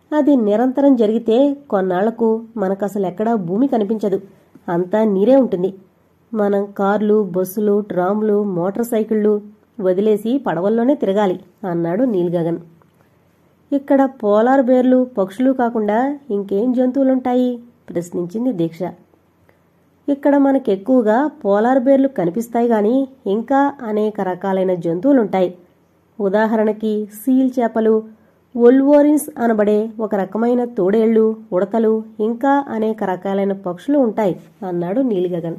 అది నిరంతరం జరిగితే కొన్నాళ్లకు మనకసలు ఎక్కడా భూమి కనిపించదు అంతా నీరే ఉంటుంది మనం కార్లు బస్సులు ట్రామ్లు మోటార్ సైకిళ్లు వదిలేసి పడవల్లోనే తిరగాలి అన్నాడు నీల్గగన్ ఇక్కడ పోలార్ బేర్లు పక్షులు కాకుండా ఇంకేం జంతువులుంటాయి ప్రశ్నించింది దీక్ష ఇక్కడ మనకెక్కువగా పోలార్ బేర్లు కనిపిస్తాయి గాని ఇంకా అనేక రకాలైన జంతువులుంటాయి ఉదాహరణకి సీల్ చేపలు ఒల్వోరిన్స్ అనబడే ఒక రకమైన తోడేళ్లు ఉడతలు ఇంకా అనేక రకాలైన పక్షులు ఉంటాయి అన్నాడు నీలిగగన్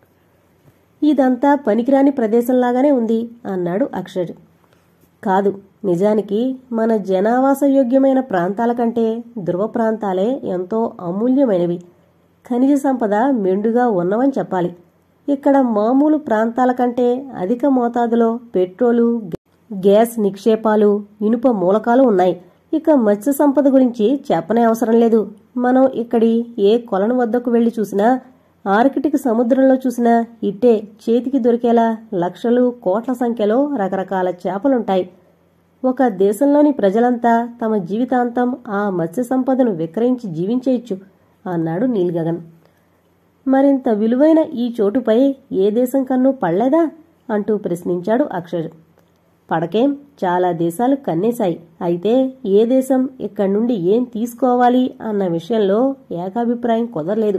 ఇదంతా పనికిరాని ప్రదేశంలాగానే ఉంది అన్నాడు అక్షర్ కాదు నిజానికి మన జనావాసయోగ్యమైన ప్రాంతాల కంటే ధ్రువ ప్రాంతాలే ఎంతో అమూల్యమైనవి ఖనిజ సంపద మెండుగా ఉన్నవని చెప్పాలి ఇక్కడ మామూలు ప్రాంతాల కంటే అధిక మోతాదులో పెట్రోలు గ్యాస్ నిక్షేపాలు ఇనుప మూలకాలు ఉన్నాయి ఇక మత్స్య సంపద గురించి చెప్పనే అవసరం లేదు మనం ఇక్కడి ఏ కొలను వద్దకు వెళ్లి చూసినా ఆర్కిటిక్ సముద్రంలో చూసినా ఇట్టే చేతికి దొరికేలా లక్షలు కోట్ల సంఖ్యలో రకరకాల చేపలుంటాయి ఒక దేశంలోని ప్రజలంతా తమ జీవితాంతం ఆ మత్స్య సంపదను విక్రయించి జీవించేయచ్చు అన్నాడు నీల్గగన్ మరింత విలువైన ఈ చోటుపై ఏ దేశం కన్ను పడలేదా అంటూ ప్రశ్నించాడు అక్షర్ పడకేం చాలా దేశాలు కన్నేశాయి అయితే ఏ దేశం ఇక్కడి నుండి ఏం తీసుకోవాలి అన్న విషయంలో ఏకాభిప్రాయం కుదరలేదు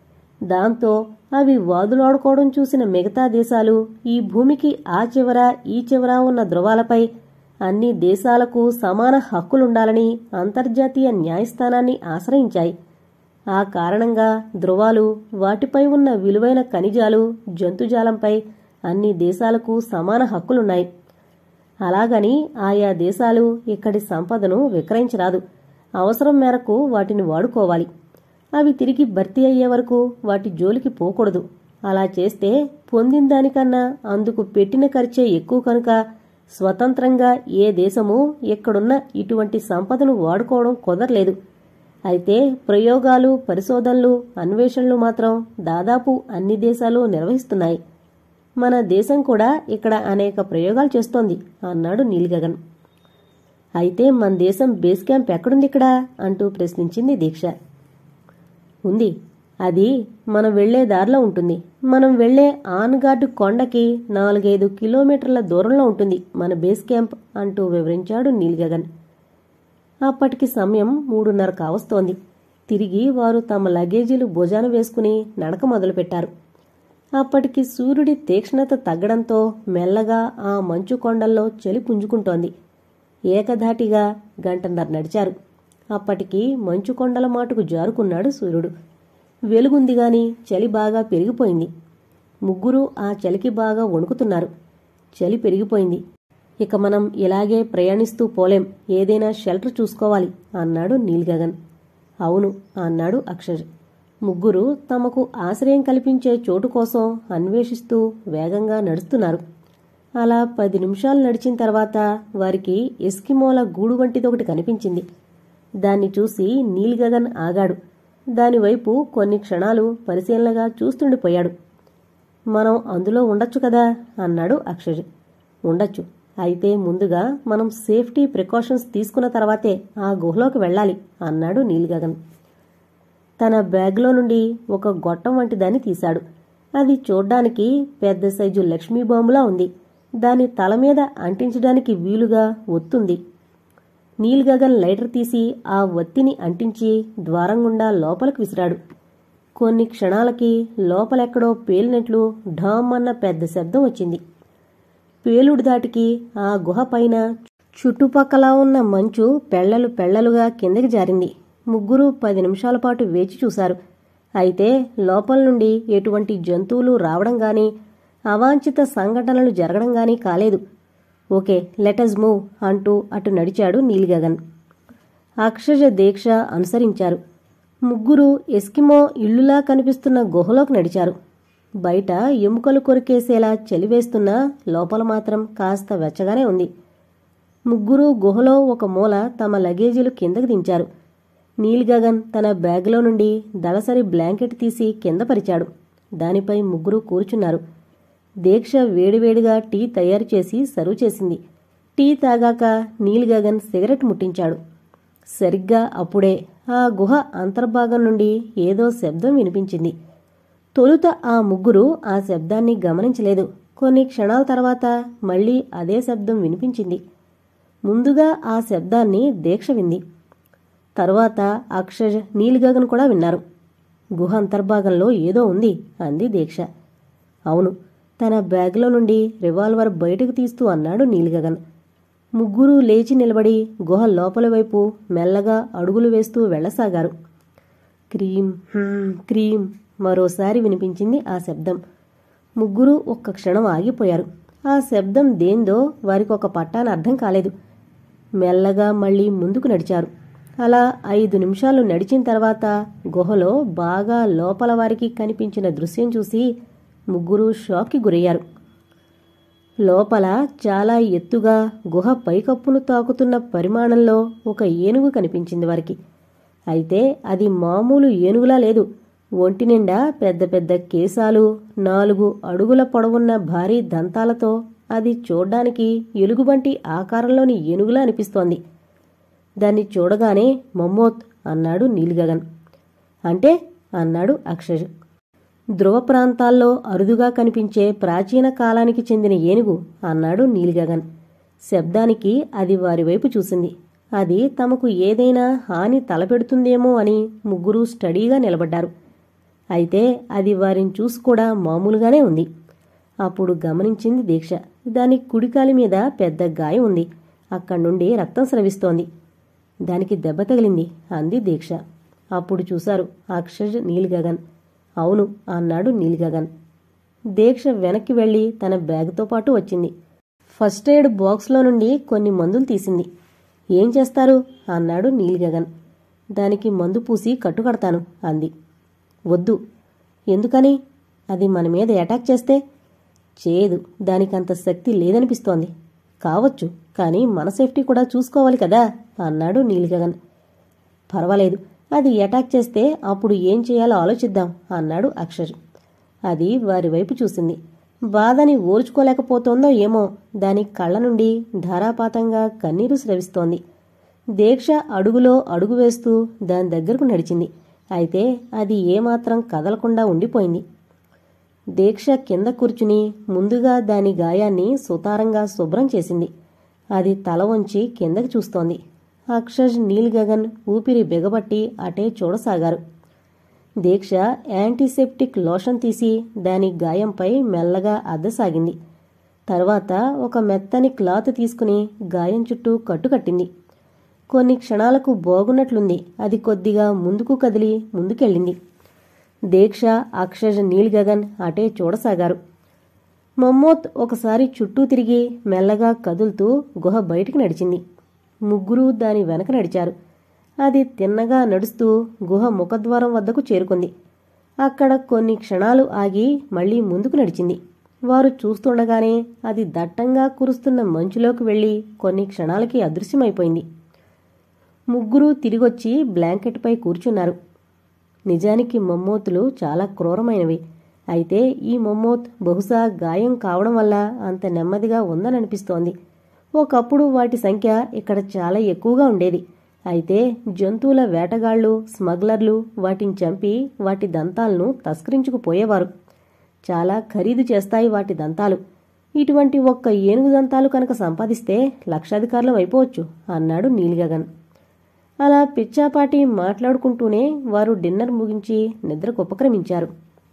దాంతో అవి వాదులాడుకోవడం చూసిన మిగతా దేశాలు ఈ భూమికి ఆ చివర ఈ చివర ఉన్న ధృవాలపై అన్ని దేశాలకు సమాన హక్కులుండాలని అంతర్జాతీయ న్యాయస్థానాన్ని ఆశ్రయించాయి ఆ కారణంగా ధృవాలు వాటిపై ఉన్న విలువైన ఖనిజాలు జంతుజాలంపై అన్ని దేశాలకు సమాన హక్కులున్నాయి అలాగని ఆయా దేశాలు ఇక్కడి సంపదను విక్రయించరాదు అవసరం మేరకు వాటిని వాడుకోవాలి అవి తిరిగి భర్తీ అయ్యే వరకు వాటి జోలికి పోకూడదు అలా చేస్తే పొందిన దానికన్నా అందుకు పెట్టిన ఖర్చే ఎక్కువ కనుక స్వతంత్రంగా ఏ దేశము ఇక్కడున్న ఇటువంటి సంపదను వాడుకోవడం కుదరలేదు అయితే ప్రయోగాలు పరిశోధనలు అన్వేషణలు మాత్రం దాదాపు అన్ని దేశాలు నిర్వహిస్తున్నాయి మన దేశం కూడా ఇక్కడ అనేక ప్రయోగాలు చేస్తోంది అన్నాడు నీల్గగన్ అయితే మన దేశం బేస్ క్యాంప్ ఎక్కడుంది ఇక్కడ అంటూ ప్రశ్నించింది దీక్ష ఉంది అది మనం వెళ్లే దారిలో ఉంటుంది మనం వెళ్లే ఆన్గార్డు కొండకి నాలుగైదు కిలోమీటర్ల దూరంలో ఉంటుంది మన బేస్ క్యాంప్ అంటూ వివరించాడు నీల్గగన్ అప్పటికి సమయం మూడున్నర కావస్తోంది తిరిగి వారు తమ లగేజీలు భుజాన వేసుకుని నడక మొదలుపెట్టారు అప్పటికి సూర్యుడి తీక్ష్ణత తగ్గడంతో మెల్లగా ఆ మంచు కొండల్లో చలి పుంజుకుంటోంది ఏకధాటిగా గంటన్నర నడిచారు అప్పటికి మంచు కొండల మాటుకు జారుకున్నాడు సూర్యుడు వెలుగుంది గాని చలి బాగా పెరిగిపోయింది ముగ్గురు ఆ చలికి బాగా వణుకుతున్నారు చలి పెరిగిపోయింది ఇక మనం ఇలాగే ప్రయాణిస్తూ పోలేం ఏదైనా షెల్టర్ చూసుకోవాలి అన్నాడు నీల్గగన్ అవును అన్నాడు అక్షర్ ముగ్గురు తమకు ఆశ్రయం కల్పించే చోటు కోసం అన్వేషిస్తూ వేగంగా నడుస్తున్నారు అలా పది నిమిషాలు నడిచిన తర్వాత వారికి ఎస్కిమోల గూడు వంటిదొకటి కనిపించింది దాన్ని చూసి నీల్గగన్ ఆగాడు దానివైపు కొన్ని క్షణాలు పరిశీలనగా చూస్తుండిపోయాడు మనం అందులో ఉండొచ్చు కదా అన్నాడు అక్షర్ ఉండొచ్చు అయితే ముందుగా మనం సేఫ్టీ ప్రికాషన్స్ తీసుకున్న తర్వాతే ఆ గుహలోకి వెళ్ళాలి అన్నాడు నీల్గగన్ తన బ్యాగ్లో నుండి ఒక గొట్టం వంటి దాన్ని తీశాడు అది చూడ్డానికి పెద్ద సైజు లక్ష్మీ బాంబులా ఉంది దాని తల మీద అంటించడానికి వీలుగా ఒత్తుంది నీల్గగన్ లైటర్ తీసి ఆ ఒత్తిని అంటించి ద్వారం గుండా లోపలికి విసిరాడు కొన్ని క్షణాలకి లోపలెక్కడో పేలినట్లు ఢామ్ అన్న పెద్ద శబ్దం వచ్చింది పేలుడు దాటికి ఆ గుహ పైన చుట్టుపక్కల ఉన్న మంచు పెళ్లలు పెళ్లలుగా కిందకి జారింది ముగ్గురు పది నిమిషాల పాటు వేచి చూశారు అయితే లోపల నుండి ఎటువంటి జంతువులు రావడం గాని అవాంఛిత సంఘటనలు జరగడం గాని కాలేదు ఓకే లెటస్ మూవ్ అంటూ అటు నడిచాడు నీలిగగన్ అక్షర దీక్ష అనుసరించారు ముగ్గురు ఎస్కిమో ఇల్లులా కనిపిస్తున్న గుహలోకి నడిచారు బయట ఎముకలు కొరికేసేలా చలివేస్తున్నా లోపల మాత్రం కాస్త వెచ్చగానే ఉంది ముగ్గురు గుహలో ఒక మూల తమ లగేజీలు కిందకి దించారు నీల్గగన్ తన బ్యాగ్లో నుండి దళసరి బ్లాంకెట్ తీసి కింద పరిచాడు దానిపై ముగ్గురు కూర్చున్నారు దీక్ష వేడివేడిగా టీ తయారు చేసి సర్వ్ చేసింది టీ తాగాక నీల్గగన్ సిగరెట్ ముట్టించాడు సరిగ్గా అప్పుడే ఆ గుహ అంతర్భాగం నుండి ఏదో శబ్దం వినిపించింది తొలుత ఆ ముగ్గురు ఆ శబ్దాన్ని గమనించలేదు కొన్ని క్షణాల తర్వాత మళ్ళీ అదే శబ్దం వినిపించింది ముందుగా ఆ శబ్దాన్ని దీక్ష వింది తరువాత అక్షయ్ నీలిగగన్ కూడా విన్నారు గుహ అంతర్భాగంలో ఏదో ఉంది అంది దీక్ష అవును తన బ్యాగ్లో నుండి రివాల్వర్ బయటకు తీస్తూ అన్నాడు నీలిగగన్ ముగ్గురు లేచి నిలబడి గుహ లోపల వైపు మెల్లగా అడుగులు వేస్తూ వెళ్ళసాగారు క్రీం హ్మ్, క్రీం మరోసారి వినిపించింది ఆ శబ్దం ముగ్గురు ఒక్క క్షణం ఆగిపోయారు ఆ శబ్దం దేందో వారికి ఒక పట్టాన అర్థం కాలేదు మెల్లగా మళ్ళీ ముందుకు నడిచారు అలా ఐదు నిమిషాలు నడిచిన తర్వాత గుహలో బాగా లోపల వారికి కనిపించిన దృశ్యం చూసి ముగ్గురు షాక్కి గురయ్యారు లోపల చాలా ఎత్తుగా గుహ పైకప్పును తాకుతున్న పరిమాణంలో ఒక ఏనుగు కనిపించింది వారికి అయితే అది మామూలు ఏనుగులా లేదు ఒంటి నిండా పెద్ద పెద్ద కేశాలు నాలుగు అడుగుల పొడవున్న భారీ దంతాలతో అది చూడ్డానికి ఎలుగుబంటి ఆకారంలోని ఏనుగులా అనిపిస్తోంది దాన్ని చూడగానే మమ్మోత్ అన్నాడు నీలిగగన్ అంటే అన్నాడు అక్షయ్ ధ్రువ ప్రాంతాల్లో అరుదుగా కనిపించే ప్రాచీన కాలానికి చెందిన ఏనుగు అన్నాడు నీలిగగన్ శబ్దానికి అది వారి వైపు చూసింది అది తమకు ఏదైనా హాని తలపెడుతుందేమో అని ముగ్గురు స్టడీగా నిలబడ్డారు అయితే అది వారిని చూసి కూడా మామూలుగానే ఉంది అప్పుడు గమనించింది దీక్ష దాని కుడికాలి మీద పెద్ద గాయం ఉంది అక్కడి నుండి రక్తం స్రవిస్తోంది దానికి దెబ్బ తగిలింది అంది దీక్ష అప్పుడు చూశారు అక్షర్ నీలిగగన్ అవును అన్నాడు నీలిగగన్ దీక్ష వెనక్కి వెళ్లి తన బ్యాగ్తో పాటు వచ్చింది ఫస్ట్ ఎయిడ్ బాక్స్లో నుండి కొన్ని మందులు తీసింది ఏం చేస్తారు అన్నాడు నీలిగగన్ దానికి మందు పూసి కట్టుకడతాను అంది వద్దు ఎందుకని అది మన మీద అటాక్ చేస్తే చేయదు దానికంత శక్తి లేదనిపిస్తోంది కావచ్చు కానీ మన సేఫ్టీ కూడా చూసుకోవాలి కదా అన్నాడు నీలిగగన్ పర్వాలేదు అది అటాక్ చేస్తే అప్పుడు ఏం చేయాలో ఆలోచిద్దాం అన్నాడు అక్షర్ అది వారి వైపు చూసింది బాధని ఓర్చుకోలేకపోతోందో ఏమో దాని కళ్ళ నుండి ధారాపాతంగా కన్నీరు స్రవిస్తోంది దీక్ష అడుగులో అడుగు వేస్తూ దాని దగ్గరకు నడిచింది అయితే అది ఏమాత్రం కదలకుండా ఉండిపోయింది దీక్ష కింద కూర్చుని ముందుగా దాని గాయాన్ని సుతారంగా శుభ్రం చేసింది అది తల వంచి కిందకి చూస్తోంది అక్షర్ నీల్గగన్ ఊపిరి బిగబట్టి అటే చూడసాగారు దీక్ష యాంటీసెప్టిక్ లోషన్ తీసి దాని గాయంపై మెల్లగా అద్దసాగింది తర్వాత ఒక మెత్తని క్లాత్ తీసుకుని గాయం చుట్టూ కట్టుకట్టింది కొన్ని క్షణాలకు బాగున్నట్లుంది అది కొద్దిగా ముందుకు కదిలి ముందుకెళ్ళింది దీక్ష అక్షర్ నీల్గగన్ అటే చూడసాగారు మమ్మోత్ ఒకసారి చుట్టూ తిరిగి మెల్లగా కదులుతూ గుహ బయటికి నడిచింది ముగ్గురు దాని వెనక నడిచారు అది తిన్నగా నడుస్తూ గుహ ముఖద్వారం వద్దకు చేరుకుంది అక్కడ కొన్ని క్షణాలు ఆగి మళ్ళీ ముందుకు నడిచింది వారు చూస్తుండగానే అది దట్టంగా కురుస్తున్న మంచులోకి వెళ్లి కొన్ని క్షణాలకి అదృశ్యమైపోయింది ముగ్గురు తిరిగొచ్చి బ్లాంకెట్పై కూర్చున్నారు నిజానికి మమ్మోతులు చాలా క్రూరమైనవి అయితే ఈ మమ్మోత్ బహుశా గాయం కావడం వల్ల అంత నెమ్మదిగా ఉందననిపిస్తోంది ఒకప్పుడు వాటి సంఖ్య ఇక్కడ చాలా ఎక్కువగా ఉండేది అయితే జంతువుల వేటగాళ్లు స్మగ్లర్లు వాటిని చంపి వాటి దంతాలను తస్కరించుకుపోయేవారు చాలా ఖరీదు చేస్తాయి వాటి దంతాలు ఇటువంటి ఒక్క ఏనుగు దంతాలు కనుక సంపాదిస్తే లక్షాధికారులం అయిపోవచ్చు అన్నాడు నీలిగగన్ అలా పిచ్చాపాటి మాట్లాడుకుంటూనే వారు డిన్నర్ ముగించి నిద్రకు ఉపక్రమించారు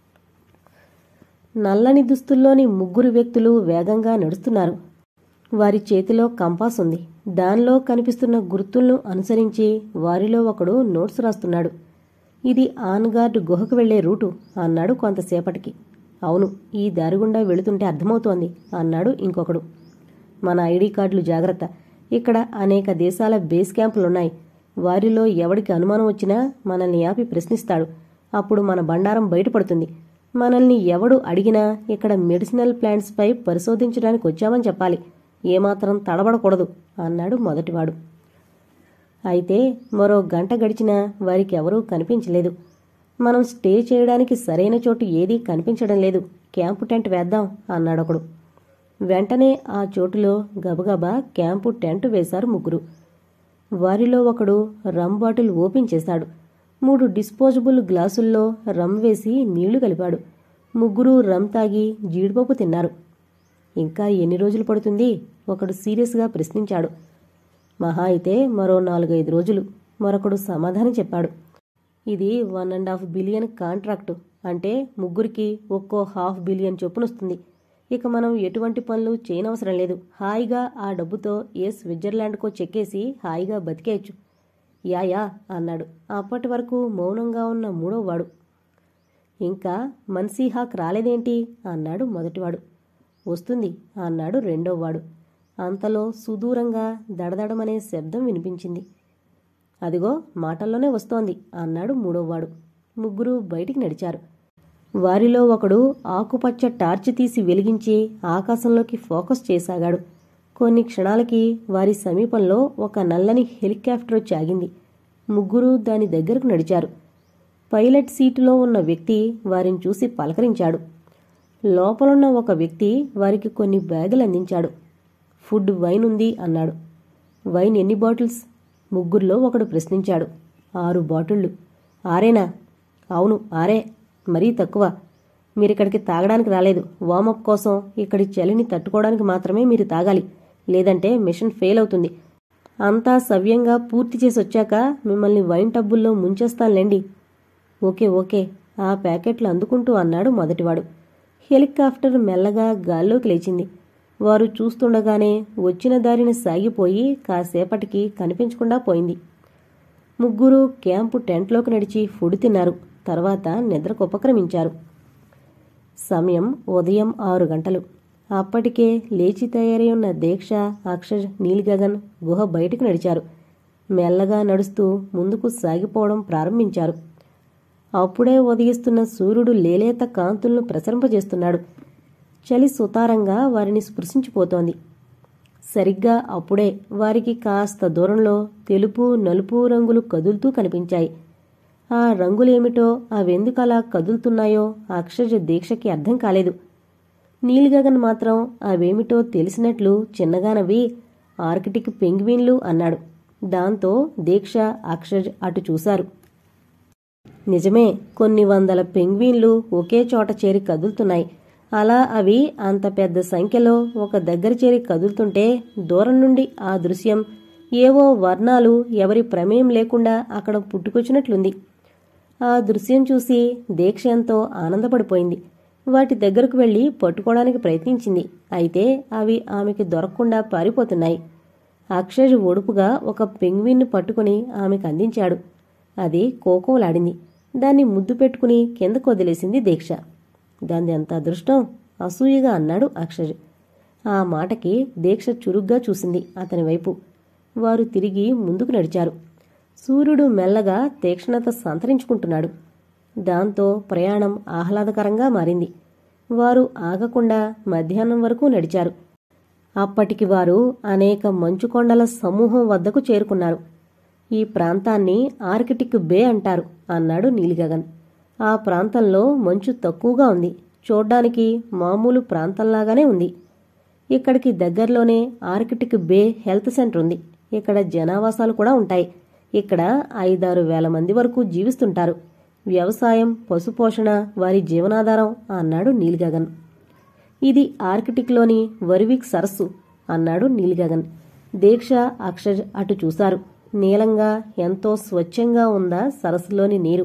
నల్లని దుస్తుల్లోని ముగ్గురు వ్యక్తులు వేగంగా నడుస్తున్నారు వారి చేతిలో కంపాస్ ఉంది దానిలో కనిపిస్తున్న గుర్తులను అనుసరించి వారిలో ఒకడు నోట్స్ రాస్తున్నాడు ఇది ఆన్గార్డ్ గుహకు వెళ్లే రూటు అన్నాడు కొంతసేపటికి అవును ఈ దారిగుండా వెళుతుంటే అర్థమవుతోంది అన్నాడు ఇంకొకడు మన ఐడి కార్డులు జాగ్రత్త ఇక్కడ అనేక దేశాల బేస్ క్యాంపులున్నాయి వారిలో ఎవడికి అనుమానం వచ్చినా మనల్ని ఆపి ప్రశ్నిస్తాడు అప్పుడు మన బండారం బయటపడుతుంది మనల్ని ఎవడు అడిగినా ఇక్కడ మెడిసినల్ ప్లాంట్స్పై పరిశోధించడానికి వచ్చామని చెప్పాలి ఏమాత్రం తడబడకూడదు అన్నాడు మొదటివాడు అయితే మరో గంట గడిచినా వారికి ఎవరూ కనిపించలేదు మనం స్టే చేయడానికి సరైన చోటు ఏదీ కనిపించడం లేదు క్యాంపు టెంట్ వేద్దాం అన్నాడొకడు వెంటనే ఆ చోటులో గబగబా క్యాంపు టెంట్ వేశారు ముగ్గురు వారిలో ఒకడు రమ్ బాటిల్ ఓపెన్ చేశాడు మూడు డిస్పోజబుల్ గ్లాసుల్లో రమ్ వేసి నీళ్లు కలిపాడు ముగ్గురు రమ్ తాగి జీడిపప్పు తిన్నారు ఇంకా ఎన్ని రోజులు పడుతుంది ఒకడు సీరియస్గా ప్రశ్నించాడు మహా అయితే మరో నాలుగైదు రోజులు మరొకడు సమాధానం చెప్పాడు ఇది one and half billion contract అంటే ముగ్గురికి ఒక్కో హాఫ్ బిలియన్ చొప్పునొస్తుంది ఇక మనం ఎటువంటి పనులు చేయనవసరం లేదు హాయిగా ఆ డబ్బుతో ఏ స్విట్జర్లాండ్కో చెక్కేసి హాయిగా బతికేయచ్చు యా యా అన్నాడు అప్పటి వరకు మౌనంగా ఉన్న మూడోవాడు ఇంకా మన్సీహాక్ రాలేదేంటి అన్నాడు మొదటివాడు వస్తుంది అన్నాడు రెండోవాడు అంతలో సుదూరంగా దడదడమనే శబ్దం వినిపించింది అదిగో మాటల్లోనే వస్తోంది అన్నాడు మూడోవాడు ముగ్గురు బయటికి నడిచారు వారిలో ఒకడు ఆకుపచ్చ టార్చ్ తీసి వెలిగించి ఆకాశంలోకి ఫోకస్ చేసాగాడు కొన్ని క్షణాలకి వారి సమీపంలో ఒక నల్లని హెలికాప్టర్ వచ్చి ఆగింది ముగ్గురు దాని దగ్గరకు నడిచారు పైలట్ సీటులో ఉన్న వ్యక్తి వారిని చూసి పలకరించాడు లోపలున్న ఒక వ్యక్తి వారికి కొన్ని బ్యాగులు అందించాడు ఫుడ్ వైన్ ఉంది అన్నాడు వైన్ ఎన్ని బాటిల్స్ ముగ్గురులో ఒకడు ప్రశ్నించాడు ఆరు బాటిళ్లు ఆరేనా అవును ఆరే మరీ తక్కువ మీరిక్కడికి తాగడానికి రాలేదు వామప్ కోసం ఇక్కడి చలిని తట్టుకోవడానికి మాత్రమే మీరు తాగాలి లేదంటే మిషన్ ఫెయిల్ అవుతుంది అంతా సవ్యంగా పూర్తి చేసి వచ్చాక మిమ్మల్ని వైన్ టబ్బుల్లో ముంచేస్తానులేండి ఓకే ఓకే ఆ ప్యాకెట్లు అందుకుంటూ అన్నాడు మొదటివాడు హెలికాప్టర్ మెల్లగా గాల్లోకి లేచింది వారు చూస్తుండగానే వచ్చిన దారిని సాగిపోయి కాసేపటికి కనిపించకుండా పోయింది ముగ్గురు క్యాంపు టెంట్లోకి నడిచి ఫుడ్ తిన్నారు తర్వాత నిద్రకు ఉపక్రమించారు సమయం ఉదయం ఆరు గంటలు అప్పటికే లేచి తయారై ఉన్న దీక్ష అక్షర్ నీలిగగన్ గుహ బయటకు నడిచారు మెల్లగా నడుస్తూ ముందుకు సాగిపోవడం ప్రారంభించారు అప్పుడే ఉదయిస్తున్న సూర్యుడు లేలేత కాంతులను ప్రసరింపజేస్తున్నాడు చలి సుతారంగా వారిని స్పృశించిపోతోంది సరిగ్గా అప్పుడే వారికి కాస్త దూరంలో తెలుపు నలుపు రంగులు కదులుతూ కనిపించాయి ఆ రంగులేమిటో అవెందుకు అలా కదులుతున్నాయో అక్షర దీక్షకి అర్థం కాలేదు నీలిగగన్ మాత్రం అవేమిటో తెలిసినట్లు చిన్నగా నవ్వి ఆర్కిటిక్ పెంగ్విన్లు అన్నాడు దాంతో దీక్ష అక్షర్ అటు చూశారు నిజమే కొన్ని వందల పెంగ్విన్లు ఒకే చోట చేరి కదులుతున్నాయి అలా అవి అంత పెద్ద సంఖ్యలో ఒక దగ్గర చేరి కదులుతుంటే దూరం నుండి ఆ దృశ్యం ఏవో వర్ణాలు ఎవరి ప్రమేయం లేకుండా అక్కడ పుట్టుకొచ్చినట్లుంది ఆ దృశ్యం చూసి దీక్ష ఎంతో ఆనందపడిపోయింది వాటి దగ్గరకు వెళ్లి పట్టుకోవడానికి ప్రయత్నించింది అయితే అవి ఆమెకి దొరకకుండా పారిపోతున్నాయి అక్షయ్ ఒడుపుగా ఒక పెంగ్విన్ను పట్టుకుని ఆమెకు అందించాడు అది కోకోలాడింది దాన్ని ముద్దు పెట్టుకుని కిందకు వదిలేసింది దీక్ష దాన్ని ఎంత అదృష్టం అసూయగా అన్నాడు అక్షయ్ ఆ మాటకి దీక్ష చురుగ్గా చూసింది అతని వైపు వారు తిరిగి ముందుకు నడిచారు సూర్యుడు మెల్లగా తీక్షణత సంతరించుకుంటున్నాడు దాంతో ప్రయాణం ఆహ్లాదకరంగా మారింది వారు ఆగకుండా మధ్యాహ్నం వరకు నడిచారు అప్పటికి వారు అనేక మంచుకొండల సమూహం వద్దకు చేరుకున్నారు ఈ ప్రాంతాన్ని ఆర్కిటిక్ బే అంటారు అన్నాడు నీలిగగన్ ఆ ప్రాంతంలో మంచు తక్కువగా ఉంది చూడ్డానికి మామూలు ప్రాంతంలాగానే ఉంది ఇక్కడికి దగ్గరలోనే ఆర్కిటిక్ బే హెల్త్ సెంటర్ ఉంది ఇక్కడ జనావాసాలు కూడా ఉంటాయి ఇక్కడ ఐదారు వేల మంది వరకు జీవిస్తుంటారు వ్యవసాయం పశుపోషణ వారి జీవనాధారం అన్నాడు నీలిగగన్ ఇది ఆర్కిటిక్లోని వరివిక్ సరస్సు అన్నాడు నీలిగగన్ దీక్ష అక్షర్ అటు చూశారు నీలంగా ఎంతో స్వచ్ఛంగా ఉందా సరస్సులోని నీరు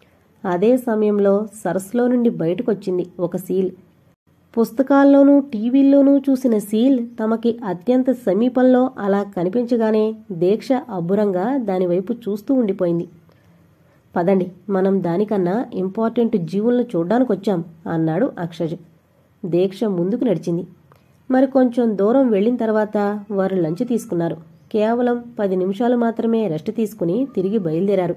అదే సమయంలో సరస్సులో నుండి బయటకొచ్చింది ఒక సీల్ పుస్తకాల్లోనూ టీవీల్లోనూ చూసిన సీల్ తమకి అత్యంత సమీపంలో అలా కనిపించగానే దీక్ష అబ్బురంగా దానివైపు చూస్తూ ఉండిపోయింది పదండి మనం దానికన్నా ఇంపార్టెంట్ జీవులను చూడ్డానికి వచ్చాం అన్నాడు అక్షజ్ దీక్ష ముందుకు నడిచింది మరి కొంచెం దూరం వెళ్ళిన తర్వాత వారు లంచ్ తీసుకున్నారు కేవలం పది నిమిషాలు మాత్రమే రెస్ట్ తీసుకుని తిరిగి బయలుదేరారు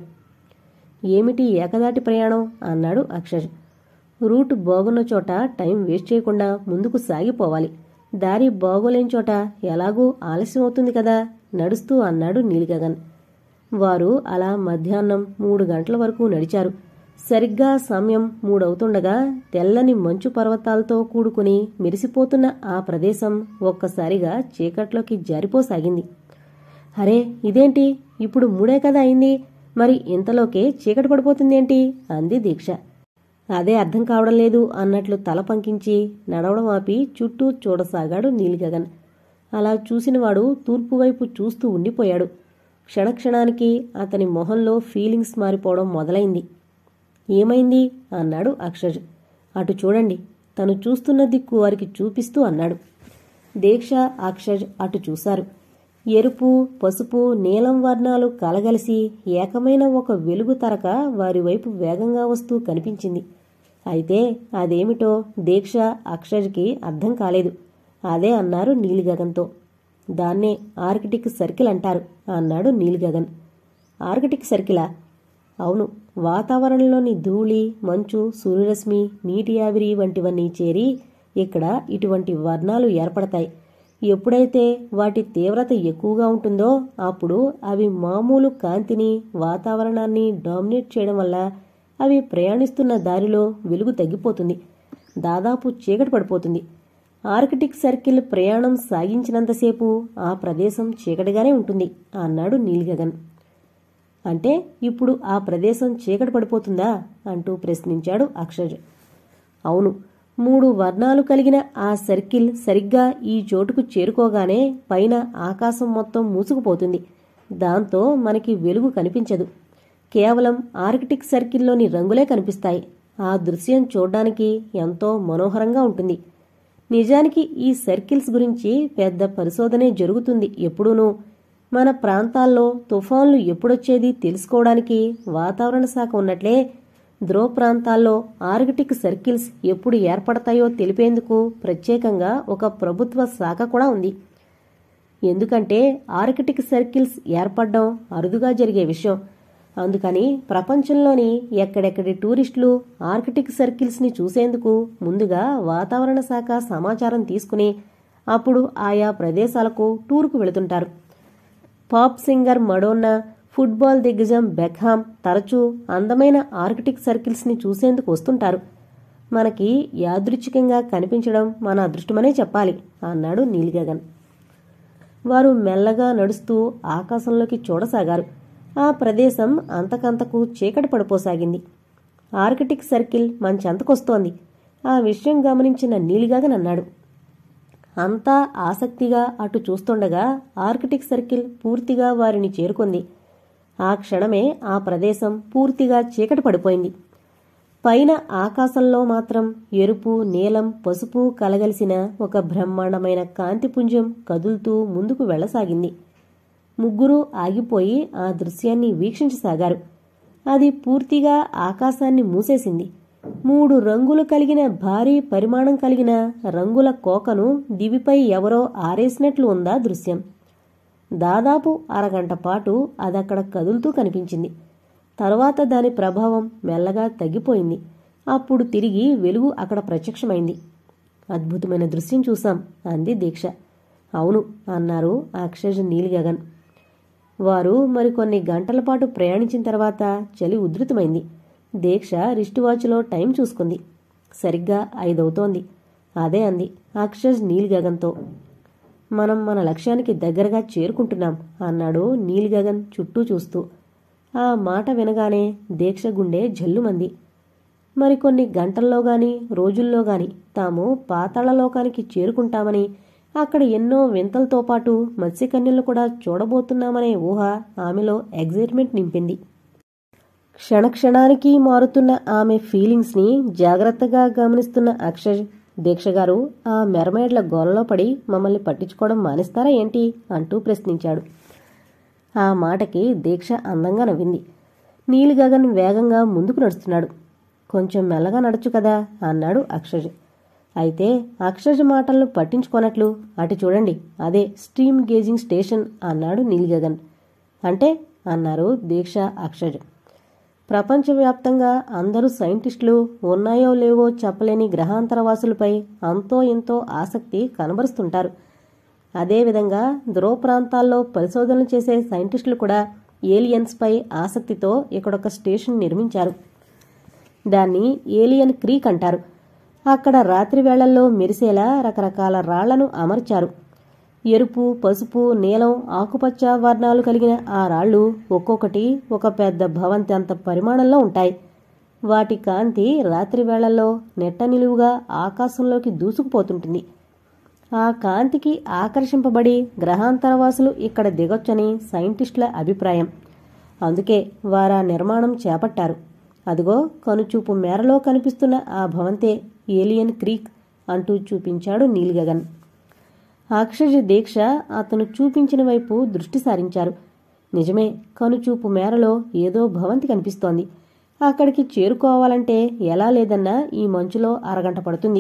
ఏమిటి ఏకదాటి ప్రయాణం అన్నాడు అక్షర్ రూట్ బాగున్న చోట టైం వేస్ట్ చేయకుండా ముందుకు సాగిపోవాలి దారి బాగోలేని చోట ఎలాగూ ఆలస్యం అవుతుంది కదా నడుస్తూ అన్నాడు నీలిగగన్ వారు అలా మధ్యాహ్నం మూడు గంటల వరకు నడిచారు సరిగ్గా సమయం మూడవుతుండగా తెల్లని మంచు పర్వతాలతో కూడుకుని మెరిసిపోతున్న ఆ ప్రదేశం ఒక్కసారిగా చీకట్లోకి జారిపోసాగింది అరే ఇదేంటి ఇప్పుడు మూడే కదా అయింది మరి ఇంతలోకే చీకటి పడిపోతుందేంటి అంది దీక్ష అదే అర్థం కావడం లేదు అన్నట్లు తల పంకించి నడవడం ఆపి చుట్టూ చూడసాగాడు నీలిగగన్ అలా చూసినవాడు తూర్పు వైపు చూస్తూ ఉండిపోయాడు క్షణక్షణానికి అతని మొహంలో ఫీలింగ్స్ మారిపోవడం మొదలైంది ఏమైంది అన్నాడు అక్షర్ అటు చూడండి తను చూస్తున్న దిక్కు వారికి చూపిస్తూ అన్నాడు దీక్ష అక్షర్ అటు చూశారు ఎరుపు పసుపు నీలం వర్ణాలు కలగలిసి ఏకమైన ఒక వెలుగు తరక వారి వైపు వేగంగా వస్తూ కనిపించింది అయితే అదేమిటో దీక్ష అక్షర్కి అర్థం కాలేదు అదే అన్నారు నీలిగగన్తో దాన్నే ఆర్కిటిక్ సర్కిల్ అంటారు అన్నాడు నీలిగగన్ ఆర్కిటిక్ సర్కిలా అవును వాతావరణంలోని ధూళి మంచు సూర్యరశ్మి నీటి ఆవిరి వంటివన్నీ చేరి ఇక్కడ ఇటువంటి వర్ణాలు ఏర్పడతాయి ఎప్పుడైతే వాటి తీవ్రత ఎక్కువగా ఉంటుందో అప్పుడు అవి మామూలు కాంతిని వాతావరణాన్ని డామినేట్ చేయడం వల్ల అవి ప్రయాణిస్తున్న దారిలో వెలుగు తగ్గిపోతుంది దాదాపు చీకటి పడిపోతుంది ఆర్కిటిక్ సర్కిల్ ప్రయాణం సాగించినంతసేపు ఆ ప్రదేశం చీకటిగానే ఉంటుంది అన్నాడు నీల్గగన్ అంటే ఇప్పుడు ఆ ప్రదేశం చీకటి పడిపోతుందా అంటూ ప్రశ్నించాడు అక్షర్ అవును మూడు వర్ణాలు కలిగిన ఆ సర్కిల్ సరిగ్గా ఈ చోటుకు చేరుకోగానే పైన ఆకాశం మొత్తం మూసుకుపోతుంది దాంతో మనకి వెలుగు కనిపించదు కేవలం ఆర్కిటిక్ సర్కిల్లోని రంగులే కనిపిస్తాయి ఆ దృశ్యం చూడ్డానికి ఎంతో మనోహరంగా ఉంటుంది నిజానికి ఈ సర్కిల్స్ గురించి పెద్ద పరిశోధనే జరుగుతుంది ఎప్పుడూనూ మన ప్రాంతాల్లో తుఫాన్లు ఎప్పుడొచ్చేది తెలుసుకోవడానికి వాతావరణ శాఖ ఉన్నట్లే ధ్రువ ప్రాంతాల్లో ఆర్కిటిక్ సర్కిల్స్ ఎప్పుడు ఏర్పడతాయో తెలిపేందుకు ప్రత్యేకంగా ఒక ప్రభుత్వ శాఖ కూడా ఉంది ఎందుకంటే ఆర్కిటిక్ సర్కిల్స్ ఏర్పడడం అరుదుగా జరిగే విషయం అందుకని ప్రపంచంలోని ఎక్కడెక్కడి టూరిస్టులు ఆర్కిటిక్ సర్కిల్స్ని చూసేందుకు ముందుగా వాతావరణ శాఖ సమాచారం తీసుకుని అప్పుడు ఆయా ప్రదేశాలకు టూర్కు వెళుతుంటారు పాప్ సింగర్ మడోన్నా ఫుట్బాల్ దిగ్గజం బెక్హామ్ తరచూ అందమైన ఆర్కిటిక్ సర్కిల్స్ని చూసేందుకు వస్తుంటారు మనకి యాదృచ్ఛికంగా కనిపించడం మన అదృష్టమనే చెప్పాలి అన్నాడు నీలిగగన్ వారు మెల్లగా నడుస్తూ ఆకాశంలోకి చూడసాగారు ఆ ప్రదేశం అంతకంతకు చీకటి పడిపోసాగింది ఆర్కిటిక్ సర్కిల్ మంచెంతకొస్తోంది ఆ విషయం గమనించిన నీలిగగన్ అన్నాడు అంతా ఆసక్తిగా అటు చూస్తుండగా ఆర్కిటిక్ సర్కిల్ పూర్తిగా వారిని చేరుకుంది ఆ క్షణమే ఆ ప్రదేశం పూర్తిగా చీకటి పడిపోయింది పైన ఆకాశంలో మాత్రం ఎరుపు నీలం పసుపు కలగలిసిన ఒక బ్రహ్మాండమైన కాంతిపుంజం కదులుతూ ముందుకు వెళ్లసాగింది ముగ్గురు ఆగిపోయి ఆ దృశ్యాన్ని వీక్షించసాగారు అది పూర్తిగా ఆకాశాన్ని మూసేసింది మూడు రంగులు కలిగిన భారీ పరిమాణం కలిగిన రంగుల కోకను దివిపై ఎవరో ఆరేసినట్లు ఉందా దృశ్యం దాదాపు అరగంట పాటు అదక్కడ కదులుతూ కనిపించింది తరువాత దాని ప్రభావం మెల్లగా తగ్గిపోయింది అప్పుడు తిరిగి వెలుగు అక్కడ ప్రత్యక్షమైంది అద్భుతమైన దృశ్యం చూశాం అంది దీక్ష అవును అన్నారు అక్షజ్ నీలిగగన్ వారు మరికొన్ని గంటల పాటు ప్రయాణించిన తర్వాత చలి ఉధృతమైంది దీక్ష రిస్ట్ వాచ్లో టైం చూసుకుంది సరిగ్గా ఐదవుతోంది అదే అంది అక్షజ్ నీలిగగన్తో మనం మన లక్ష్యానికి దగ్గరగా చేరుకుంటున్నాం అన్నాడు నీలిగగన్ చుట్టూ చూస్తూ ఆ మాట వినగానే దీక్ష గుండె జల్లుమంది మరికొన్ని గంటల్లో గాని రోజుల్లో గాని తాము పాతాళలోకానికి చేరుకుంటామని అక్కడ ఎన్నో వింతలతో పాటు మత్స్యకన్యలు కూడా చూడబోతున్నామనే ఊహ ఆమెలో ఎగ్జైట్మెంట్ నింపింది క్షణక్షణానికి మారుతున్న ఆమె ఫీలింగ్స్ని జాగ్రత్తగా గమనిస్తున్న అక్షర్ దీక్ష గారు ఆ మెరమేడ్ల గోలలో పడి మమ్మల్ని పట్టించుకోవడం మానేస్తారా ఏంటి అంటూ ప్రశ్నించాడు ఆ మాటకి దీక్ష అందంగా నవ్వింది నీలిగగన్ వేగంగా ముందుకు నడుస్తున్నాడు కొంచెం మెల్లగా నడచు కదా అన్నాడు అక్షజ్ అయితే అక్షజ్ మాటలను పట్టించుకోనట్లు అటు చూడండి అదే స్ట్రీమ్ గేజింగ్ స్టేషన్ అన్నాడు నీలిగగన్ అంటే అన్నారు దీక్ష అక్షజ్ ప్రపంచవ్యాప్తంగా అందరూ సైంటిస్టులు ఉన్నాయో లేవో చెప్పలేని గ్రహాంతరవాసులపై అంతో ఎంతో ఆసక్తి కనబరుస్తుంటారు అదేవిధంగా ధ్రువ ప్రాంతాల్లో పరిశోధనలు చేసే సైంటిస్టులు కూడా ఏలియన్స్పై ఆసక్తితో ఇక్కడొక స్టేషన్ నిర్మించారు దాన్ని ఏలియన్ క్రీక్ అంటారు అక్కడ రాత్రి వేళల్లో మెరిసేలా రకరకాల రాళ్లను అమర్చారు ఎరుపు పసుపు నీలం ఆకుపచ్చ వర్ణాలు కలిగిన ఆ రాళ్ళు ఒక్కొక్కటి ఒక పెద్ద భవంతి అంత పరిమాణంలో ఉంటాయి వాటి కాంతి రాత్రి వేళల్లో నెట్ట నిలువుగా ఆకాశంలోకి దూసుకుపోతుంటుంది ఆ కాంతికి ఆకర్షింపబడి గ్రహాంతరవాసులు ఇక్కడ దిగొచ్చని సైంటిస్టుల అభిప్రాయం అందుకే వారా నిర్మాణం చేపట్టారు అదిగో కనుచూపు మేరలో కనిపిస్తున్న ఆ భవంతే ఏలియన్ క్రీక్ అంటూ చూపించాడు నీల్గగన్ అక్షయ దీక్ష అతను చూపించిన వైపు దృష్టి సారించారు నిజమే కనుచూపు మేరలో ఏదో భవంతి కనిపిస్తోంది అక్కడికి చేరుకోవాలంటే ఎలా లేదన్నా ఈ మంచులో అరగంట పడుతుంది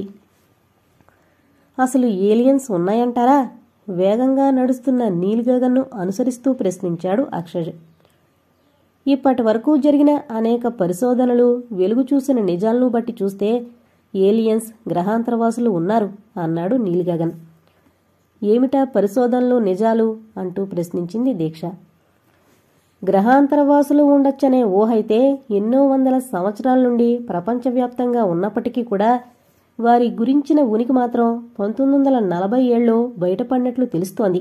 అసలు ఏలియన్స్ ఉన్నాయంటారా వేగంగా నడుస్తున్న నీల్గగన్ను అనుసరిస్తూ ప్రశ్నించాడు అక్షయ్ ఇప్పటి వరకు జరిగిన అనేక పరిశోధనలు వెలుగు చూసిన నిజాలను బట్టి చూస్తే ఏలియన్స్ గ్రహాంతరవాసులు ఉన్నారు అన్నాడు నీల్గగన్ ఏమిటా పరిశోధనలు నిజాలు అంటూ ప్రశ్నించింది దీక్ష గ్రహాంతరవాసులు ఉండొచ్చనే ఊహైతే ఎన్నో వందల సంవత్సరాల నుండి ప్రపంచవ్యాప్తంగా ఉన్నప్పటికీ కూడా వారి గురించిన ఉనికి మాత్రం పంతొమ్మిది వందల నలభై ఏళ్ళలో బయటపడినట్లు తెలుస్తోంది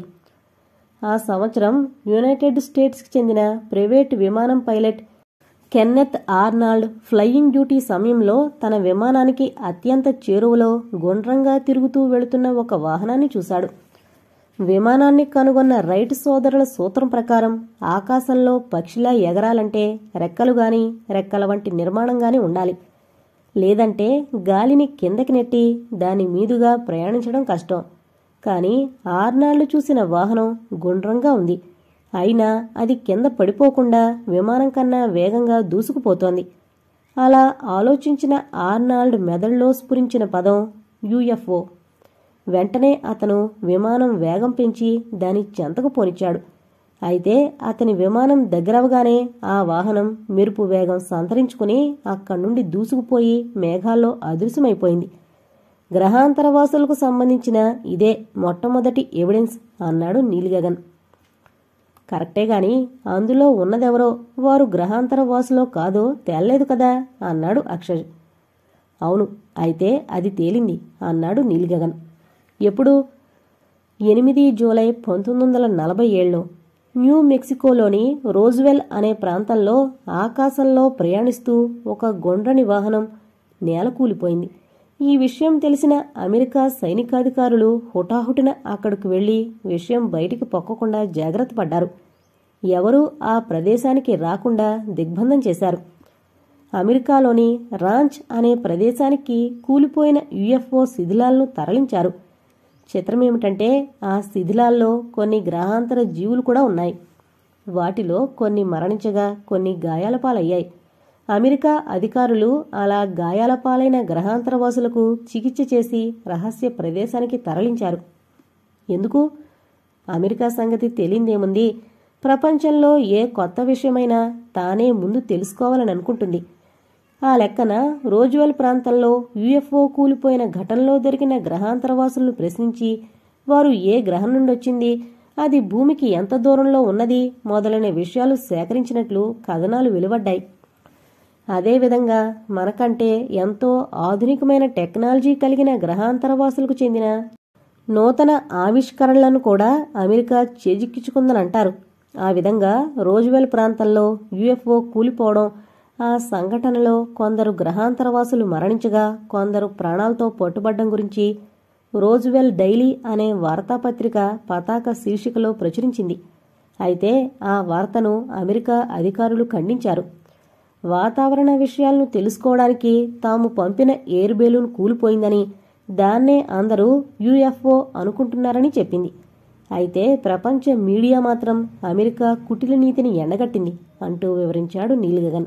ఆ సంవత్సరం యునైటెడ్ స్టేట్స్కి చెందిన ప్రైవేట్ విమానం pilot Kenneth Arnold flying duty సమయంలో తన విమానానికి అత్యంత చేరువలో గుండ్రంగా తిరుగుతూ వెళుతున్న ఒక వాహనాన్ని చూశాడు విమానాన్ని కనుగొన్న రైట్ సోదరుల సూత్రం ప్రకారం ఆకాశంలో పక్షిలా ఎగరాలంటే రెక్కలు గాని రెక్కల వంటి నిర్మాణం గాని ఉండాలి లేదంటే గాలిని కిందకి నెట్టి దాని మీదుగా ప్రయాణించడం కష్టం కానీ ఆర్నాళ్లు చూసిన వాహనం గుండ్రంగా ఉంది అయినా అది కింద పడిపోకుండా విమానం కన్నా వేగంగా దూసుకుపోతోంది అలా ఆలోచించిన ఆర్నాల్డ్ మెదడులో స్ఫురించిన పదం యుఎఫ్ఓ వెంటనే అతను విమానం వేగం పెంచి దాని చెంతకు పోనిచ్చాడు అయితే అతని విమానం దగ్గరవగానే ఆ వాహనం మెరుపు వేగం సంతరించుకుని అక్కడి నుండి దూసుకుపోయి మేఘాల్లో అదృశ్యమైపోయింది గ్రహాంతరవాసులకు సంబంధించిన ఇదే మొట్టమొదటి ఎవిడెన్స్ అన్నాడు నీలిగగన్ కరెక్టే గాని అందులో ఉన్నదెవరో వారు గ్రహాంతరవాసులో కాదో తేల్లేదు కదా అన్నాడు అక్షయ్ అవును అయితే అది తేలింది అన్నాడు నీలిగగన్ ఎప్పుడు ఎనిమిది జూలై పంతొమ్మిది వందల నలభై ఏళ్ళలో న్యూ మెక్సికోలోని రోజ్వెల్ అనే ప్రాంతంలో ఆకాశంలో ప్రయాణిస్తూ ఒక గొండ్రని వాహనం నేలకూలిపోయింది ఈ విషయం తెలిసిన అమెరికా సైనికాధికారులు హుటాహుటిన అక్కడికి వెళ్లి విషయం బయటికి పొక్కకుండా జాగ్రత్త పడ్డారు ఎవరూ ఆ ప్రదేశానికి రాకుండా దిగ్బంధం చేశారు అమెరికాలోని రాంచ్ అనే ప్రదేశానికి కూలిపోయిన యుఎఫ్ఓ శిథిలాలను తరలించారు చిత్రమేమిటంటే ఆ శిథిలాల్లో కొన్ని గ్రహాంతర జీవులు కూడా ఉన్నాయి వాటిలో కొన్ని మరణించగా కొన్ని గాయాల పాలయ్యాయి అమెరికా అధికారులు అలా గాయాల పాలైన గ్రహాంతరవాసులకు చికిత్స చేసి రహస్య ప్రదేశానికి తరలించారు ఎందుకు అమెరికా సంగతి తెలియందేముంది ప్రపంచంలో ఏ కొత్త విషయమైనా తానే ముందు తెలుసుకోవాలని అనుకుంటుంది ఆ లెక్కన రోజువెల్ ప్రాంతంలో యుఎఫ్ఓ కూలిపోయిన ఘటనలో దొరికిన గ్రహాంతరవాసులను ప్రశ్నించి వారు ఏ గ్రహం నుండి వచ్చింది అది భూమికి ఎంత దూరంలో ఉన్నది మొదలైన విషయాలు సేకరించినట్లు కథనాలు వెలువడ్డాయి అదేవిధంగా మనకంటే ఎంతో ఆధునికమైన టెక్నాలజీ కలిగిన గ్రహాంతరవాసులకు చెందిన నూతన ఆవిష్కరణలను కూడా అమెరికా చేజిక్కించుకుందనంటారు ఆ విధంగా రోజువెల్ ప్రాంతంలో యుఎఫ్ఓ కూలిపోవడం ఆ సంఘటనలో కొందరు గ్రహాంతరవాసులు మరణించగా కొందరు ప్రాణాలతో పట్టుబడ్డం గురించి రోజువెల్ డైలీ అనే వార్తాపత్రిక పతాక శీర్షికలో ప్రచురించింది అయితే ఆ వార్తను అమెరికా అధికారులు ఖండించారు వాతావరణ విషయాలను తెలుసుకోవడానికి తాము పంపిన ఎయిర్ బెలూన్ కూలిపోయిందని దాన్నే అందరూ యుఎఫ్ఓ అనుకుంటున్నారని చెప్పింది అయితే ప్రపంచ మీడియా మాత్రం అమెరికా కుటిల నీతిని ఎండగట్టింది అంటూ వివరించాడు నీల్గగన్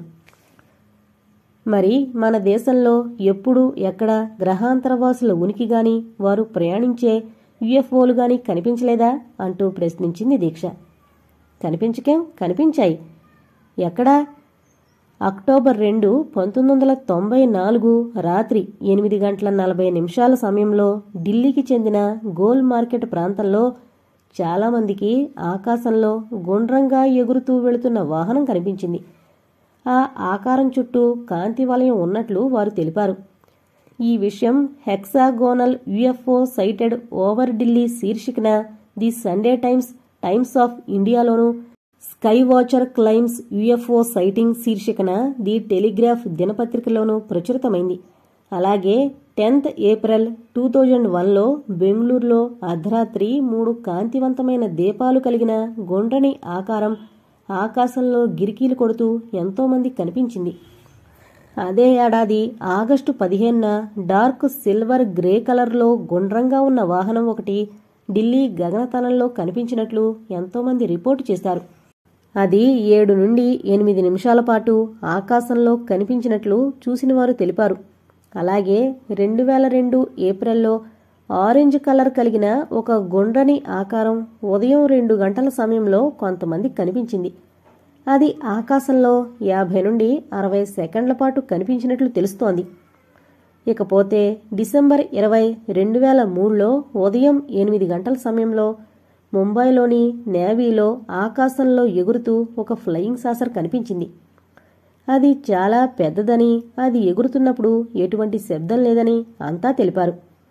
మరి మన దేశంలో ఎప్పుడు ఎక్కడ గ్రహాంతరవాసుల ఉనికి గాని వారు ప్రయాణించే యుఎఫ్ఓలు గాని కనిపించలేదా అంటూ ప్రశ్నించింది దీక్ష కనిపించకేం కనిపించాయి ఎక్కడా అక్టోబర్ రెండు పంతొమ్మిది వందల తొంభై నాలుగు రాత్రి ఎనిమిది గంటల నలభై నిమిషాల సమయంలో ఢిల్లీకి చెందిన గోల్ మార్కెట్ ప్రాంతంలో చాలామందికి ఆకాశంలో గుండ్రంగా ఎగురుతూ వెళుతున్న వాహనం కనిపించింది ఆ ఆకారం చుట్టూ కాంతి వలయం ఉన్నట్లు వారు తెలిపారు ఈ విషయం hexagonal UFO sighted over Delhi శీర్షికన the Sunday Times Times of ఇండియాలోనూ sky watcher claims UFO sighting శీర్షికన ది టెలిగ్రాఫ్ దినపత్రికలోనూ ప్రచురితమైంది అలాగే టెన్త్ ఏప్రిల్ టూ థౌజండ్ వన్లో బెంగళూరులో అర్ధరాత్రి మూడు కాంతివంతమైన దీపాలు కలిగిన గుండ్రని ఆకారం ఆకాశంలో గిరికీలు కొడుతూ ఎంతోమంది కనిపించింది అదే ఏడాది ఆగస్టు పదిహేనున డార్క్ సిల్వర్ గ్రే కలర్లో గుండ్రంగా ఉన్న వాహనం ఒకటి ఢిల్లీ గగనతలంలో కనిపించినట్లు ఎంతోమంది రిపోర్టు చేశారు అది ఏడు నుండి ఎనిమిది నిమిషాల పాటు ఆకాశంలో కనిపించినట్లు చూసినవారు తెలిపారు అలాగే రెండు వేల రెండు ఏప్రిల్లో ఆరెంజ్ కలర్ కలిగిన ఒక గుండ్రని ఆకారం ఉదయం రెండు గంటల సమయంలో కొంతమంది కనిపించింది అది ఆకాశంలో యాభై నుండి అరవై సెకండ్ల పాటు కనిపించినట్లు తెలుస్తోంది ఇకపోతే డిసెంబర్ ఇరవై రెండు వేల మూడులో ఉదయం ఎనిమిది గంటల సమయంలో ముంబైలోని నేవీలో ఆకాశంలో ఎగురుతూ ఒక ఫ్లయింగ్ సాసర్ కనిపించింది అది చాలా పెద్దదని అది ఎగురుతున్నప్పుడు ఎటువంటి శబ్దం లేదని అంతా తెలిపారు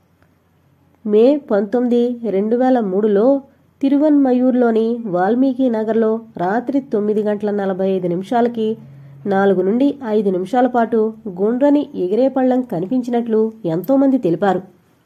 మే పంతొమ్మిది రెండు వేల మూడులో తిరువన్మయూర్లోని వాల్మీకి నగర్లో రాత్రి తొమ్మిది గంటల నలభై ఐదు నిమిషాలకి నాలుగు నుండి ఐదు నిమిషాల పాటు గుండ్రని ఎగిరే పళ్ళం కనిపించినట్లు ఎంతోమంది తెలిపారు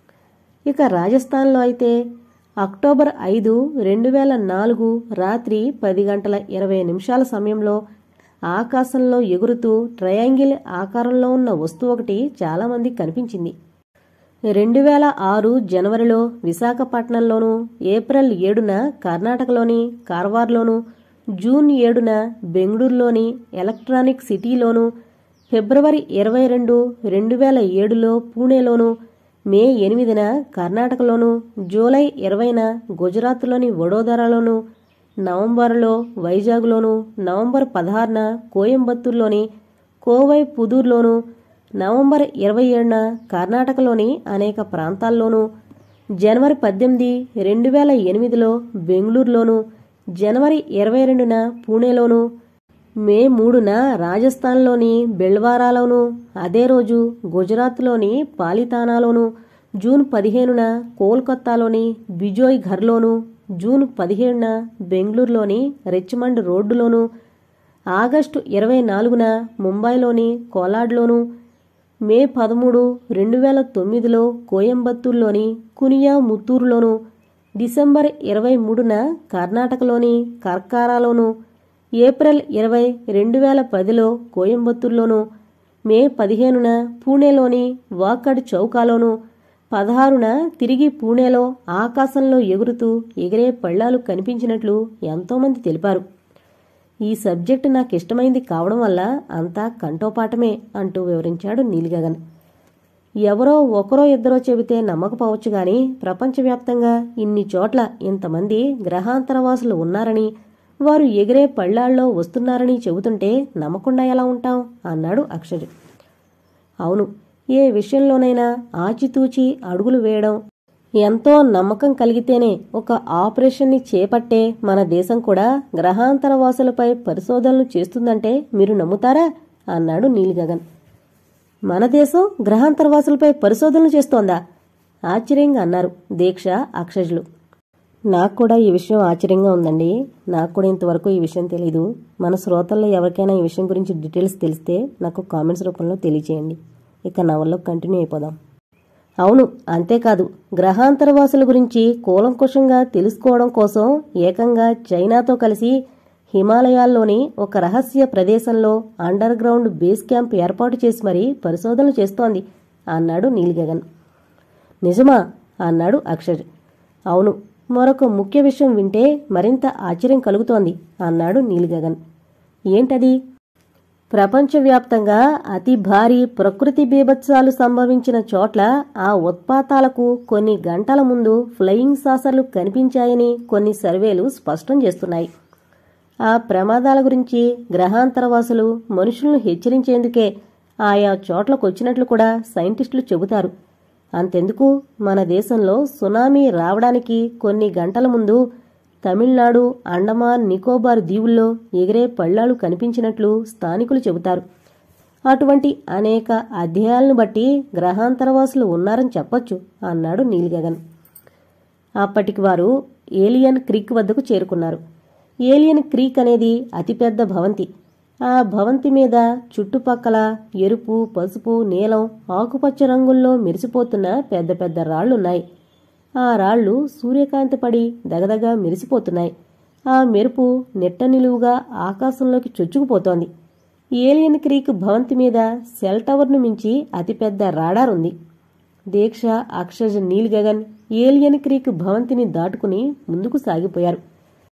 ఇక రాజస్థాన్లో అయితే అక్టోబర్ ఐదు రెండు వేల నాలుగు రాత్రి పది గంటల ఇరవై నిమిషాల సమయంలో ఆకాశంలో ఎగురుతూ ట్రయాంగిల్ ఆకారంలో ఉన్న వస్తువు ఒకటి చాలామంది కనిపించింది రెండు వేల ఆరు జనవరిలో విశాఖపట్నంలోను ఏప్రిల్ ఏడున కర్ణాటకలోని కార్వార్లోను జూన్ ఏడున బెంగళూరులోని ఎలక్ట్రానిక్ సిటీలోను ఫిబ్రవరి ఇరవై రెండు రెండు వేల ఏడులో పూణేలోను మే ఎనిమిదిన కర్ణాటకలోను జూలై ఇరవైన గుజరాత్లోని వడోదరాలోను నవంబర్లో వైజాగ్లోను నవంబర్ పదహారున కోయంబత్తూర్లోని కోవై పుదూర్లోను నవంబర్ ఇరవై ఏడున కర్ణాటకలోని అనేక ప్రాంతాల్లోనూ జనవరి పద్దెనిమిది రెండు వేల ఎనిమిదిలో బెంగళూరులోను జనవరి ఇరవై రెండున పూణేలోను మే మూడున రాజస్థాన్లోని బెల్వారాలోను అదే రోజు గుజరాత్లోని పాలితానాలోను జూన్ పదిహేనున కోల్కత్తాలోని బిజోయ్ ఘర్లోను జూన్ పదిహేడున బెంగళూరులోని రిచ్మండ్ రోడ్డులోను ఆగస్టు ఇరవై నాలుగున ముంబైలోని కోలాడ్లోను మే పదమూడు రెండు వేల తొమ్మిదిలో కోయంబత్తూర్లోని కునియా ముత్తూరులోను డిసెంబర్ ఇరవై మూడున కర్ణాటకలోని కర్కారాలోను ఏప్రిల్ ఇరవై రెండు వేల పదిలో కోయంబత్తూర్లోను మే పదిహేనున పూణేలోని వాకడ్ చౌకాలోను పదహారున తిరిగి పూణేలో ఆకాశంలో ఎగురుతూ ఎగిరే పళ్ళాలు కనిపించినట్లు ఎంతోమంది తెలిపారు ఈ సబ్జెక్టు నాకు ఇష్టమైంది కావడం వల్ల అంతా కంఠోపాఠమే అంటూ వివరించాడు నీలిగగన్ ఎవరో ఒకరో ఇద్దరో చెబితే నమ్మకపోవచ్చు గాని ప్రపంచవ్యాప్తంగా ఇన్ని చోట్ల ఇంతమంది గ్రహాంతరవాసులు ఉన్నారని వారు ఎగిరే పళ్ళాల్లో వస్తున్నారని చెబుతుంటే నమ్మకుండా ఎలా ఉంటాం అన్నాడు అక్షర్ అవును ఏ విషయంలోనైనా ఆచితూచి అడుగులు వేయడం ఎంతో నమ్మకం కలిగితేనే ఒక ఆపరేషన్ని చేపట్టే మన దేశం కూడా గ్రహాంతరవాసులపై పరిశోధనలు చేస్తుందంటే మీరు నమ్ముతారా అన్నాడు నీలిగగన్ మన దేశం గ్రహాంతరవాసులపై పరిశోధనలు చేస్తోందా ఆశ్చర్యంగా అన్నారు దీక్ష అక్షజులు నాకు కూడా ఈ విషయం ఆశ్చర్యంగా ఉందండి నాకు కూడా ఇంతవరకు ఈ విషయం తెలీదు మన శ్రోతల్లో ఎవరికైనా ఈ విషయం గురించి డీటెయిల్స్ తెలిస్తే నాకు కామెంట్స్ రూపంలో తెలియచేయండి ఇక నవల్లో కంటిన్యూ అయిపోదాం అవును అంతేకాదు గ్రహాంతరవాసుల గురించి కూలంకుషంగా తెలుసుకోవడం కోసం ఏకంగా చైనాతో కలిసి హిమాలయాల్లోని ఒక రహస్య ప్రదేశంలో అండర్ గ్రౌండ్ బేస్ క్యాంప్ ఏర్పాటు చేసి మరీ పరిశోధనలు చేస్తోంది అన్నాడు నీలిగగన్ నిజమా అన్నాడు అక్షర్ అవును మరొక ముఖ్య విషయం వింటే మరింత ఆశ్చర్యం కలుగుతోంది అన్నాడు నీలిగగన్ ఏంటది ప్రపంచవ్యాప్తంగా అతి భారీ ప్రకృతి బీభత్సాలు సంభవించిన చోట్ల ఆ ఉత్పాతాలకు కొన్ని గంటల ముందు ఫ్లయింగ్ సాసర్లు కనిపించాయని కొన్ని సర్వేలు స్పష్టం చేస్తున్నాయి ఆ ప్రమాదాల గురించి గ్రహాంతరవాసులు మనుషులను హెచ్చరించేందుకే ఆయా చోట్లకు వచ్చినట్లు కూడా సైంటిస్టులు చెబుతారు అంతెందుకు మన దేశంలో సునామీ రావడానికి కొన్ని గంటల ముందు తమిళనాడు అండమాన్ నికోబార్ దీవుల్లో ఎగిరే పళ్ళాలు కనిపించినట్లు స్థానికులు చెబుతారు అటువంటి అనేక అధ్యాయాలను బట్టి గ్రహాంతరవాసులు ఉన్నారని చెప్పొచ్చు అన్నాడు నీలిగగన్ అప్పటికి వారు ఏలియన్ క్రీక్ వద్దకు చేరుకున్నారు ఏలియన్ క్రీక్ అనేది అతిపెద్ద భవంతి ఆ భవంతి మీద చుట్టుపక్కల ఎరుపు పసుపు నీలం ఆకుపచ్చ రంగుల్లో మెరిసిపోతున్న పెద్ద పెద్ద రాళ్లున్నాయి ఆ రాళ్లు సూర్యకాంతి పడి దగదగా మెరిసిపోతున్నాయి ఆ మెరుపు నిట్ట నిలువుగా ఆకాశంలోకి చొచ్చుకుపోతోంది ఏలియన్ క్రీక్ భవంతి మీద సెల్ టవర్ను మించి అతిపెద్ద రాడార్ ఉంది దీక్ష అక్షజ్ నీల్ గగన్ ఏలియన్ క్రీక్ భవంతిని దాటుకుని ముందుకు సాగిపోయారు